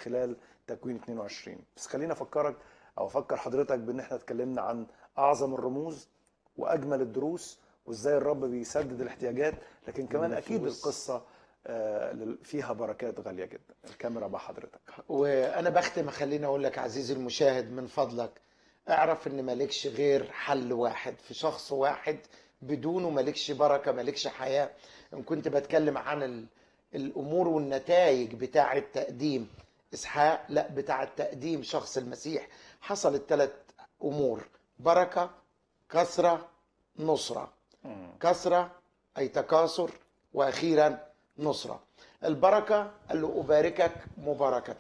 خلال تكوين 22 بس خلينا افكرك او افكر حضرتك بان احنا اتكلمنا عن اعظم الرموز واجمل الدروس وازاي الرب بيسدد الاحتياجات لكن كمان اكيد النفوس. القصه آه، لل- فيها بركات غاليه جدا الكاميرا مع حضرتك وانا بختم خليني اقول لك عزيزي المشاهد من فضلك اعرف ان مالكش غير حل واحد في شخص واحد بدونه مالكش بركه مالكش حياه ان كنت بتكلم عن ال- الامور والنتائج بتاعه تقديم اسحاق لا بتاعه تقديم شخص المسيح حصلت ثلاث امور بركه كثره نصره كثره اي تكاثر واخيرا نصره البركه قال له اباركك مباركه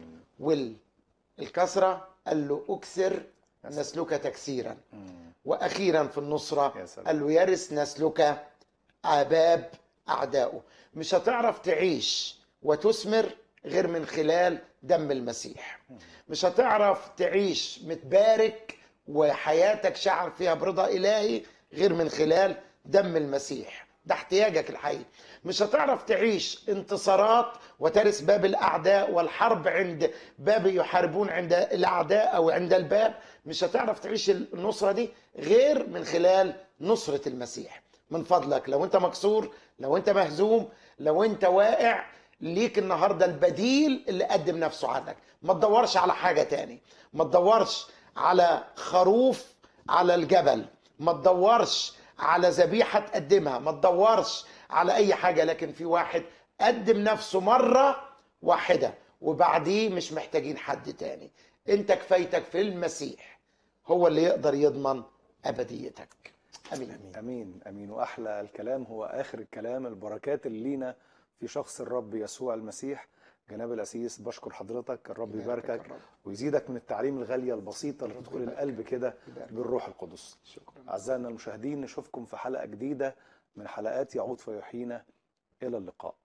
والكثره قال له اكثر نسلك تكسيرا واخيرا في النصره يا سلام. قال له يرث نسلك عباب اعدائه مش هتعرف تعيش وتثمر غير من خلال دم المسيح مش هتعرف تعيش متبارك وحياتك شعر فيها برضا الهي غير من خلال دم المسيح ده احتياجك الحقيقي مش هتعرف تعيش انتصارات وترث باب الاعداء والحرب عند باب يحاربون عند الاعداء او عند الباب مش هتعرف تعيش النصره دي غير من خلال نصره المسيح من فضلك لو انت مكسور لو انت مهزوم لو انت واقع ليك النهارده البديل اللي قدم نفسه عنك ما تدورش على حاجه تاني ما تدورش على خروف على الجبل ما تدورش على ذبيحه تقدمها ما تدورش على اي حاجه لكن في واحد قدم نفسه مره واحده وبعديه مش محتاجين حد تاني انت كفايتك في المسيح هو اللي يقدر يضمن ابديتك امين امين امين امين واحلى الكلام هو اخر الكلام البركات اللي لينا في شخص الرب يسوع المسيح جناب الاسيس بشكر حضرتك الرب يباركك يباركك الرب. ويزيدك من التعليم الغاليه البسيطه اللي الرب تدخل يباركك. القلب كده يباركك. بالروح القدس شكرا اعزائنا المشاهدين نشوفكم في حلقه جديده من حلقات يعود فيحيينا الى اللقاء